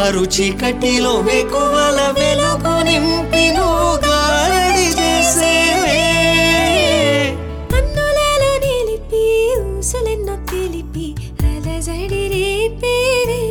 car చీకటిలో వెకువల వెలుగు నింపి నువ్వు గారడి చేసేవే కన్నులలో నిలిపి ఊసులెన్నో తెలిపి అలజడి రేపేవే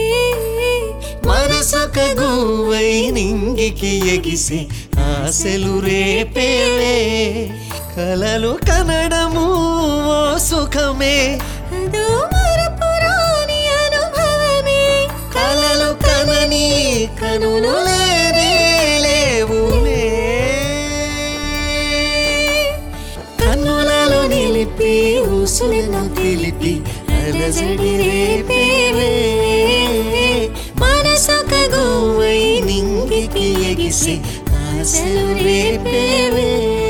మనసొక గువై నింగికి ఎగిసే ఆశలు రేపేవే కలలు కనడము ఓ సుఖమే అదో మరపురాని అనుభవమే కలలు కనని కనులు లేనే లేవులే కన్నులలో నిలిపి ఊసులను తెలిపి అలజడి రేపేవే మనసొక గువై నింగికి ఎగిసే ఆశలు రేపేవే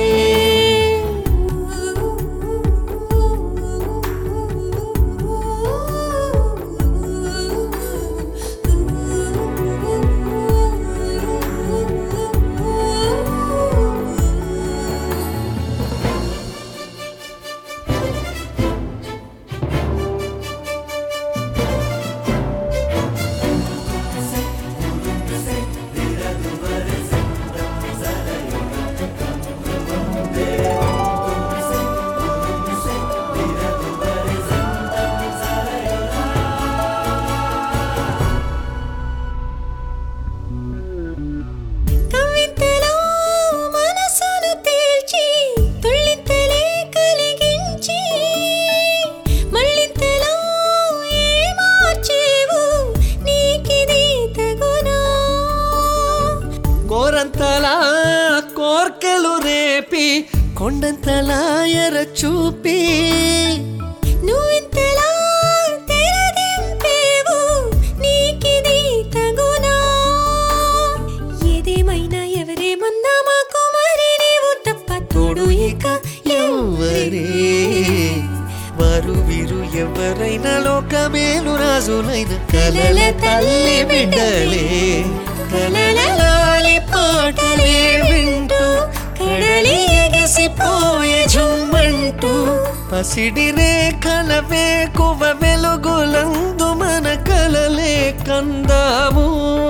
కవితలో మనసును తేల్చి తుళ్ళింతలే కలిగించి మళ్ళింతలో ఏ మార్చేవు నీకిది తగునా కోరంతలా కోర్కెలు రేపి కొండంతలా ఎర చూపి నువ్వింతలా తెరదింపేవు నీకిది తగునా ఏదేమైనా ఎవరేమన్నా మాకు మరి నీవు తప్ప తోడు ఇక ఎవరే వారు వీరు ఎవరైనా లోకమేలు రాజులైన కలల తల్లి బిడ్డలే కలల లాలి పాటలే వింటూ కడలి ఎగసిపోయే జుమ్మంటూ పసిడి రేఖల వేకువ వెలుగులందు మన కలలే కందాము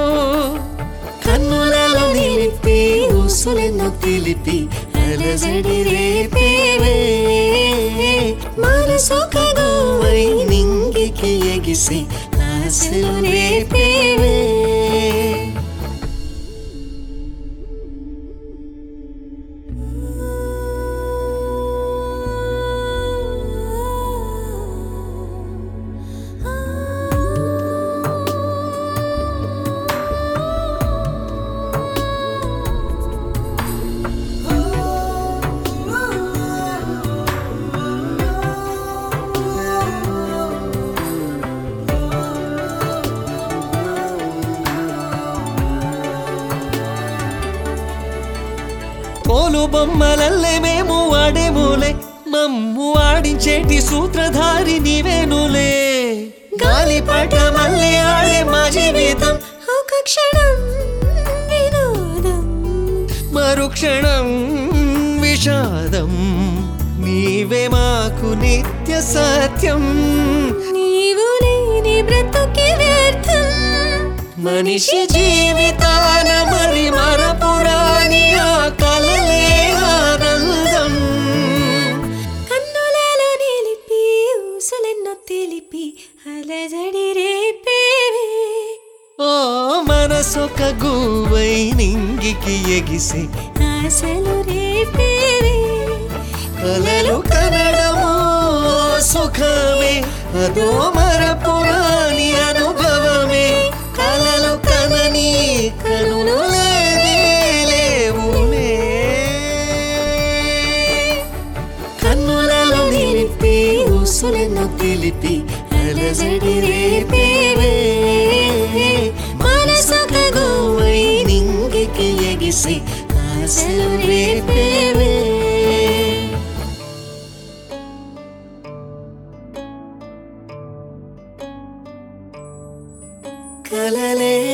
కన్నులలో నిలిపి ఊసులెన్నో తెలిపి అలజడి రేపేవే మనసొక గోవై నింగికి ఎగిసి ఆశలు రేపేవే తోలు బొమ్మలల్లే మేము ఆడేములే మమ్ము ఆడించేటి సూత్రధారి నీవేనులే గాలిపట మళ్ళీ ఆడే మా జీవితం ఒక క్షణం వినోదం మరుక్షణం విషాదం నీవే మాకు నిత్య సత్యం నీవు లేని బ్రతుకి వ్యర్థం మనిషి జీవితాన మరి మరపురాని ఆ కలలే ఆనందం కన్నులలో నిలిపి ఊసులెన్నో తెలిపి అలజడి రేపేవే ఓ మనసొక గువై నింగికి ఎగిసి ఆశలు రేపేవే కలలు కనడము సుఖమే అదో మరపురాని అనుభవమే కలలు కనని కనులు లేనే లేవులే కన్నులలో నిలిపి ఊసులెన్నో తెలిపి అలజడి రేపేవే మనసొక గోవై నింగికి ఎగిసి ఆశలు రేపేవే కలలే